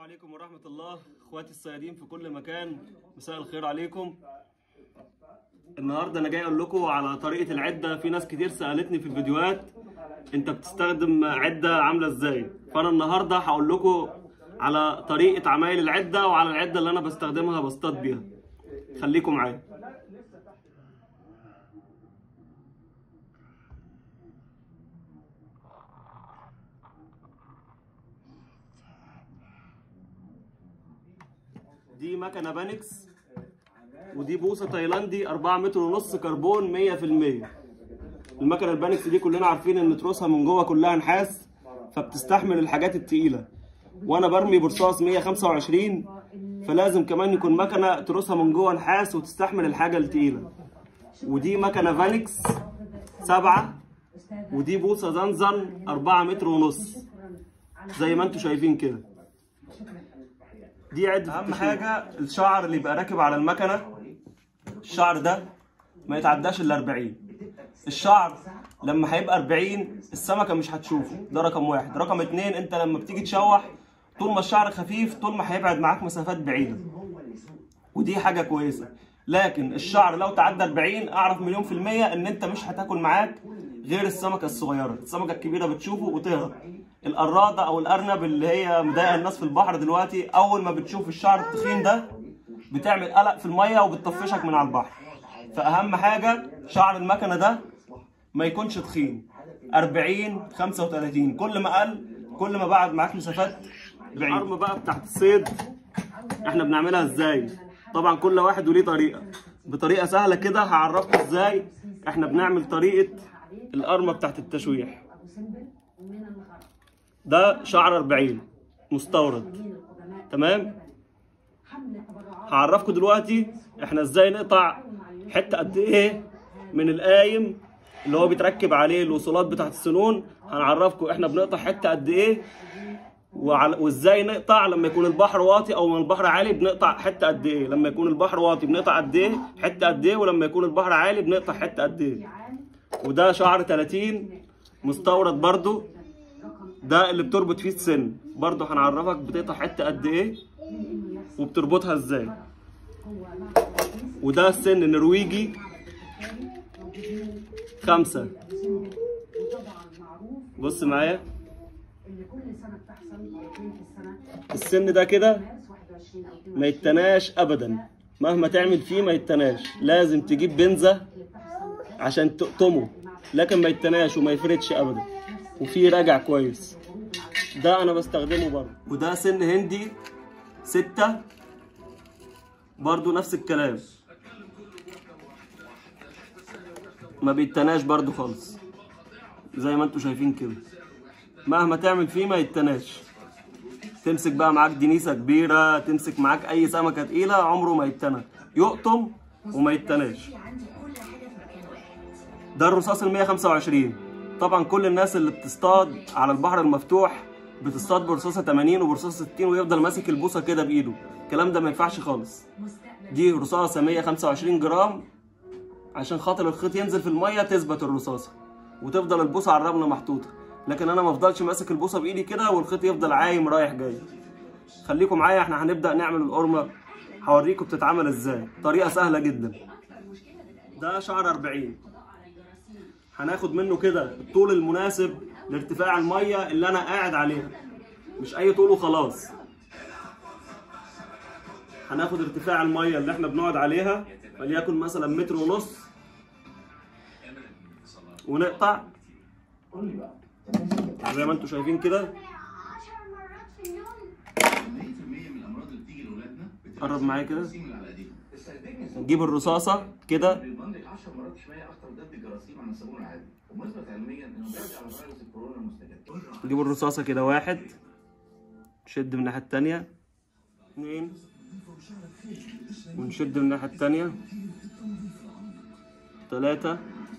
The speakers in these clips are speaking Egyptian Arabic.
عليكم ورحمة الله اخواتي الصيادين في كل مكان مساء الخير عليكم النهارده انا جاي اقول لكم على طريقة العدة في ناس كتير سألتني في الفيديوهات انت بتستخدم عدة عاملة ازاي فانا النهارده هقول لكم على طريقة عمايل العدة وعلى العدة اللي انا بستخدمها بصطاد بيها خليكم معايا دي مكنه بانكس ودي بوصه تايلاندي 4 متر ونص كربون 100% المكنه البانكس دي كلنا عارفين ان تروسها من جوه كلها نحاس فبتستحمل الحاجات التقيله وانا برمي برصاص 125 فلازم كمان يكون مكنه تروسها من جوه نحاس وتستحمل الحاجه التقيله ودي مكنه فانكس سبعة ودي بوصه زنزن 4 متر ونص زي ما انتم شايفين كده دي عدة اهم حاجه الشعر اللي يبقى راكب على المكنه الشعر ده ما يتعداش ال 40 الشعر لما هيبقى 40 السمكه مش هتشوفه ده رقم واحد رقم اتنين انت لما بتيجي تشوح طول ما الشعر خفيف طول ما هيبعد معاك مسافات بعيده ودي حاجه كويسه لكن الشعر لو تعدى 40 اعرف مليون في المية ان انت مش هتاكل معاك غير السمكه الصغيره السمكه الكبيره بتشوفه وتهرب القراده او الارنب اللي هي مضايقه الناس في البحر دلوقتي اول ما بتشوف الشعر التخين ده بتعمل قلق في الميه وبتطفشك من على البحر فاهم حاجه شعر المكنه ده ما يكونش تخين 40 35 كل ما قل كل ما بعد معاك مسافات بعيد الارم بقى بتاعت الصيد احنا بنعملها ازاي طبعا كل واحد وليه طريقه بطريقه سهله كده هعرفكم ازاي احنا بنعمل طريقه القرمه بتاعت التشويح ده شعر 40 مستورد تمام هعرفكم دلوقتي احنا ازاي نقطع حته قد ايه من القايم اللي هو بيتركب عليه الوصولات بتاعت السنون هنعرفكم احنا بنقطع حته قد ايه وعلى وازاي نقطع لما يكون البحر واطي او من البحر عالي بنقطع حته قد ايه لما يكون البحر واطي بنقطع قد ايه حته قد ايه ولما يكون البحر عالي بنقطع حته قد ايه وده شعر 30 مستورد برضو ده اللي بتربط فيه السن برضو هنعرفك بتقطع حته قد ايه وبتربطها ازاي وده السن النرويجي خمسة بص معايا السن ده كده ما يتناش ابدا مهما تعمل فيه ما يتناش لازم تجيب بنزة عشان تقطمه لكن ما يتناش وما يفردش ابدا وفيه راجع كويس ده انا بستخدمه برضه وده سن هندي ستة برضو نفس الكلام ما بيتناش برضو خالص زي ما انتوا شايفين كده مهما تعمل فيه ما يتناش تمسك بقى معاك دنيسة كبيرة تمسك معاك اي سمكة تقيلة عمره ما يتنى يقطم وما يتناش ده الرصاص ال 125 طبعا كل الناس اللي بتصطاد على البحر المفتوح بتصطاد برصاصه 80 وبرصاصه 60 ويفضل ماسك البوصه كده بايده الكلام ده ما ينفعش خالص دي رصاصه 125 جرام عشان خاطر الخيط ينزل في الميه تثبت الرصاصه وتفضل البوصه على الرمله محطوطه لكن انا ما افضلش ماسك البوصه بايدي كده والخيط يفضل عايم رايح جاي خليكم معايا احنا هنبدا نعمل القرمه هوريكم بتتعمل ازاي طريقه سهله جدا ده شعر 40 هناخد منه كده الطول المناسب لارتفاع الميه اللي انا قاعد عليها مش اي طول وخلاص هناخد ارتفاع الميه اللي احنا بنقعد عليها وليكن مثلا متر ونص ونقطع زي ما انتم شايفين كده قرب معايا كده نجيب الرصاصه كده نجيب الرصاصة كده واحد نشد من الناحية التانية اثنين ونشد من الناحية التانية ثلاثة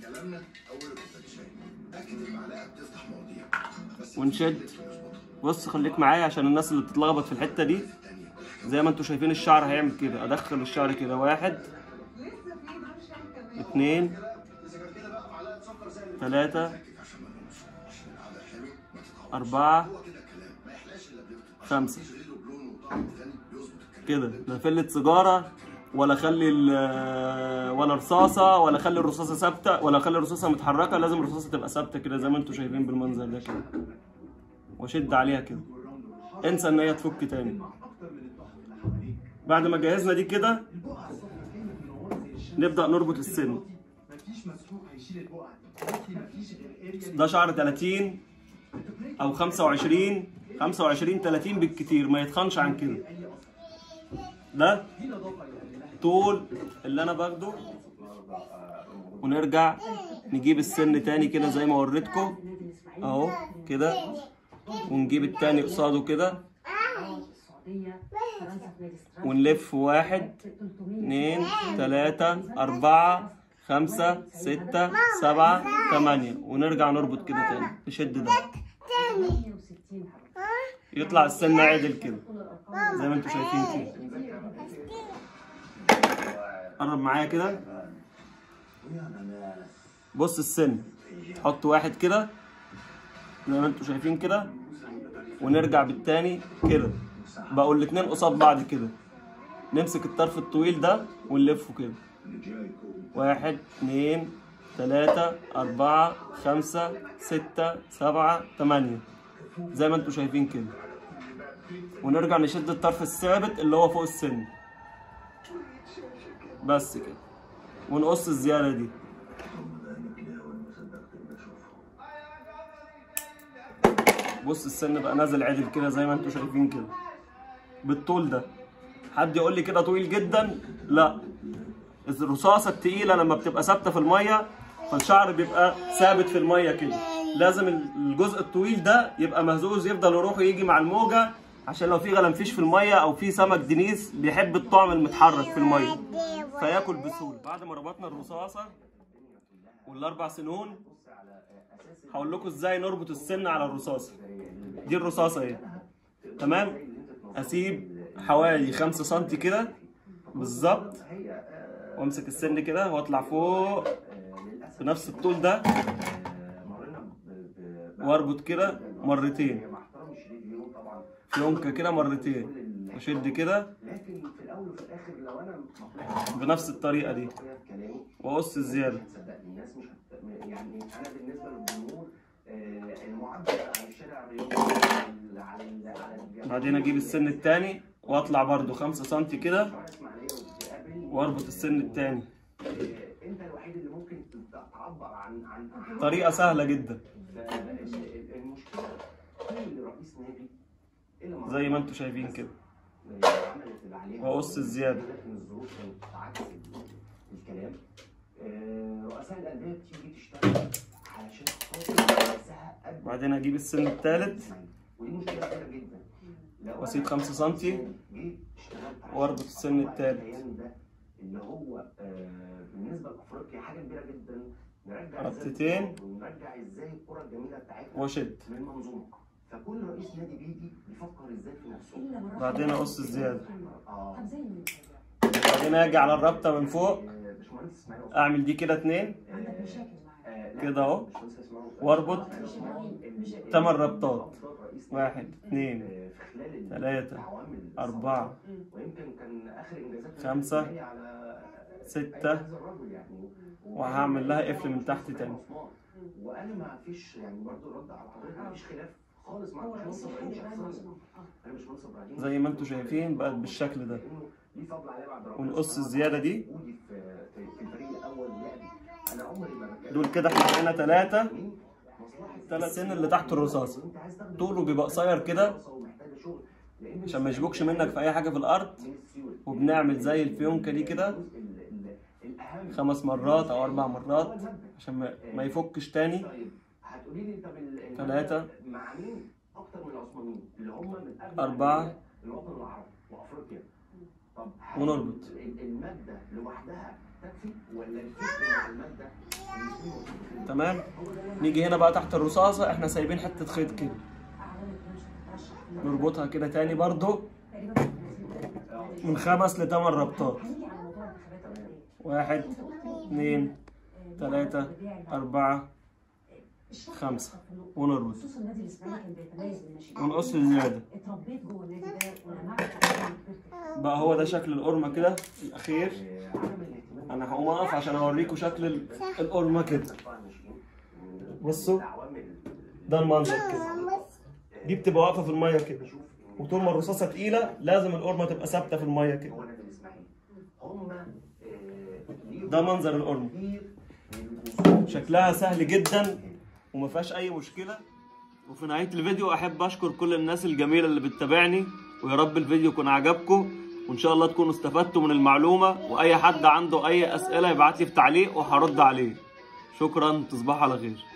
ونشد بص خليك معايا عشان الناس اللي بتتلخبط في الحتة دي زي ما انتوا شايفين الشعر هيعمل كده ادخل الشعر كده واحد اتنين ثلاثة أربعة خمسة كده لا فلة سيجاره ولا اخلي ال- ولا رصاصه ولا اخلي الرصاصه ثابته ولا اخلي الرصاصه متحركه لازم الرصاصه تبقى ثابته كده زي ما انتم شايفين بالمنظر ده كده واشد عليها كده انسى ان هي تفك تاني بعد ما جهزنا دي كده نبدا نربط السن ده شعر 30 او 25 25 30 بالكتير ما يتخنش عن كده ده طول اللي انا باخده ونرجع نجيب السن تاني كده زي ما وريتكم اهو كده ونجيب التاني قصاده كده ونلف واحد اتنين تلاتة أربعة خمسة ستة سبعة تمانية ونرجع نربط كده تاني نشد ده يطلع السن عدل كده زي ما انتم شايفين كده قرب معايا كده بص السن حط واحد كده زي ما انتم شايفين كده ونرجع بالتاني كده بقوا الاتنين قصاد بعض كده نمسك الطرف الطويل ده ونلفه كده واحد اتنين تلاتة أربعة خمسة ستة سبعة تمانية زي ما انتم شايفين كده ونرجع نشد الطرف الثابت اللي هو فوق السن بس كده ونقص الزيادة دي بص السن بقى نازل عدل كده زي ما انتم شايفين كده بالطول ده حد يقول لي كده طويل جدا لا الرصاصه التقيله لما بتبقى ثابته في الميه فالشعر بيبقى ثابت في الميه كده لازم الجزء الطويل ده يبقى مهزوز يفضل يروح ويجي مع الموجه عشان لو في غلنفيش في الميه او في سمك دنيس بيحب الطعم المتحرك في الميه فياكل بسهوله بعد ما ربطنا الرصاصه والاربع سنون هقول لكم ازاي نربط السن على الرصاصه دي الرصاصه اهي تمام اسيب حوالي 5 سم كده بالظبط وامسك السن كده واطلع فوق بنفس الطول ده واربط كده مرتين يونكه كده مرتين واشد كده بنفس الطريقه دي واقص الزياده يعني انا بالنسبه للجمهور آه، المعبر على الشارع الرياضي على ال- على الجمهور بعدين اجيب السن التاني واطلع برضو 5 سم كده اسماعيليه وبتقابل واربط السن التاني آه، انت الوحيد اللي ممكن تعبر عن عن طريقه سهله جدا المشكله كل رئيس نادي الا ما زي ما انتم شايفين كده عملت اللي عليها واقص الزياده لكن الظروف كانت عكس ال- الكلام آه، رؤساء الانديه بتيجي تشتغل علشان خاطر نفسها قد بعدين اجيب السن التالت ودي مشكله كبيره جدا لو واسيب أنا 5 سم جيت اشتغلت عشان واربط السن أطلع التالت. الكيان ده اللي هو آه، بالنسبه لافريقيا حاجه كبيره جدا نرجع إزاي ربطتين. الكرة ونرجع ازاي الكره الجميله بتاعتنا واشد من المنظومه فكل رئيس نادي بيجي بيفكر ازاي في نفسه بعدين اقص الزياده اه طب زي ما بعدين اجي على الرابطه من فوق آه، باشمهندس اسماعيل اعمل دي كده اتنين عندك مشاكل معاه آه، لا، كده أهو. باشمهندس اسماعيل. واربط ال- تمن ربطات أفضل رئيس واحد نادي، اتنين آه، في خلال تلاتة العوامل أربعة ويمكن كان اخر انجازات خمسة، هي على ستة، هذا الرجل يعني وهعمل لها قفل من تحت تاني. وانا ما فيش يعني برضه رد على حضرتك ما فيش خلاف خالص مع هو باشمهندس رئيس ابراهيم الحي شخصيا ابراهيم عثمان اه انا باشمهندس ابراهيم زي ما انتم شايفين بقت بالشكل ده لأنه ليه فضل عليا بعد ربنا ونقص سبحانه الزيادة وتعالى دي. وجودي في في في الفريق الاول ولعبي انا عمري ما بتكلم دول كده احنا بقينا ثلاثة من مصلحه ثلاث سن اللي تحت الرصاصة وانت عايز تاخد طوله بيبقى قصير كده ومحتاجه شغل لان عشان ما يشبكش منك في اي حاجة في الارض من السيول وبنعمل زي الفيونكة دي كده الجزء ال- ال- الاهم خمس مرات او اربع هو مرات المبدأ. عشان ما- ما يفكش تاني طيب هتقولي لي طب ال- ال- تلاتة. مع مين اكتر من العثمانيين اللي هم من قبل أربعة. الوطن العربي وافريقيا طب هل ونربط. ال- الماده لوحدها تكفي ولا الفكر مع الماده الاثنين متفقين؟ تمام نيجي هنا بقى تحت الرصاصة احنا سايبين حتة خيط كده اعلانك مش بترشح فيه. نربطها كده تاني برضو تقريبا من خمس لثمان ربطات هنيجي على موضوع الانتخابات ولا ايه؟ واحد اتنين تلاتة أربعة اشرح لي خمسة. أكتر في النقطة. ونربط خصوصا النادي الاسماعيلي كان بيتميز بالناشئين ونقص الزيادة اتربيت جوه النادي ده ولمعت بقى هو ده شكل القرمه كده الاخير آه، عدم الاهتمام انا هقوم اقف عشان اوريكم شكل ال- القرمه كده طبعا ماشيين بصوا العوامل ده المنظر كده دي بتبقى واقفه في الميه كده وطول ما الرصاصه تقيله لازم القرمه تبقى ثابته في الميه كده هو نادي الاسماعيلي هم آه، ليهم ده منظر القرمه كتير للوصول شكلها سهل جدا وما فيهاش اي مشكله وفي نهايه الفيديو احب اشكر كل الناس الجميله اللي بتتابعني ويا رب الفيديو يكون عجبكم وان شاء الله تكونوا استفدتوا من المعلومه واي حد عنده اي اسئله يبعت لي في تعليق وهرد عليه شكرا تصبحوا على خير